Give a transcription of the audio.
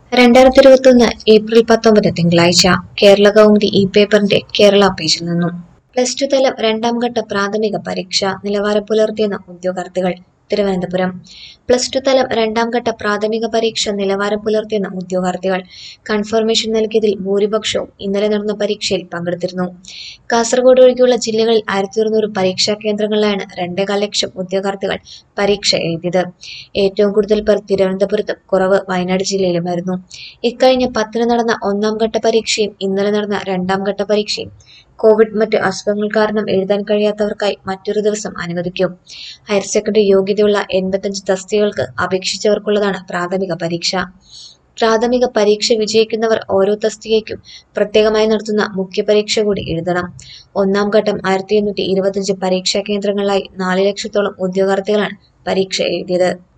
രണ്ടായിരത്തി ഇരുപത്തൊന്ന് ഏപ്രിൽ പത്തൊമ്പത് തിങ്കളാഴ്ച കേരള കൗമുദി ഇ പേപ്പറിന്റെ കേരള പേജിൽ നിന്നും പ്ലസ് ടു തലം രണ്ടാം ഘട്ട പ്രാഥമിക പരീക്ഷ നിലവാരം പുലർത്തിയെന്ന ഉദ്യോഗാർത്ഥികൾ തിരുവനന്തപുരം പ്ലസ് ടു തലം രണ്ടാം ഘട്ട പ്രാഥമിക പരീക്ഷ നിലവാരം പുലർത്തിയെന്ന ഉദ്യോഗാർത്ഥികൾ കൺഫർമേഷൻ നൽകിയതിൽ ഭൂരിപക്ഷവും ഇന്നലെ നടന്ന പരീക്ഷയിൽ പങ്കെടുത്തിരുന്നു കാസർഗോഡ് ഒഴികെയുള്ള ജില്ലകളിൽ ആയിരത്തി ഒരുന്നൂറ് പരീക്ഷാ കേന്ദ്രങ്ങളിലാണ് രണ്ടേകാൽ ലക്ഷം ഉദ്യോഗാർത്ഥികൾ പരീക്ഷ എഴുതിയത് ഏറ്റവും കൂടുതൽ പേർ തിരുവനന്തപുരത്തും കുറവ് വയനാട് ജില്ലയിലുമായിരുന്നു ഇക്കഴിഞ്ഞ പത്തിന് നടന്ന ഒന്നാം ഘട്ട പരീക്ഷയും ഇന്നലെ നടന്ന രണ്ടാം ഘട്ട പരീക്ഷയും കോവിഡ് മറ്റ് അസുഖങ്ങൾ കാരണം എഴുതാൻ കഴിയാത്തവർക്കായി മറ്റൊരു ദിവസം അനുവദിക്കും ഹയർ സെക്കൻഡറി യോഗ്യതയുള്ള എൺപത്തഞ്ച് തസ്തികകൾക്ക് അപേക്ഷിച്ചവർക്കുള്ളതാണ് പ്രാഥമിക പരീക്ഷ പ്രാഥമിക പരീക്ഷ വിജയിക്കുന്നവർ ഓരോ തസ്തികയ്ക്കും പ്രത്യേകമായി നടത്തുന്ന മുഖ്യ പരീക്ഷ കൂടി എഴുതണം ഒന്നാം ഘട്ടം ആയിരത്തി എണ്ണൂറ്റി ഇരുപത്തിയഞ്ച് പരീക്ഷാ കേന്ദ്രങ്ങളിലായി നാല് ലക്ഷത്തോളം ഉദ്യോഗാർത്ഥികളാണ് പരീക്ഷ എഴുതിയത്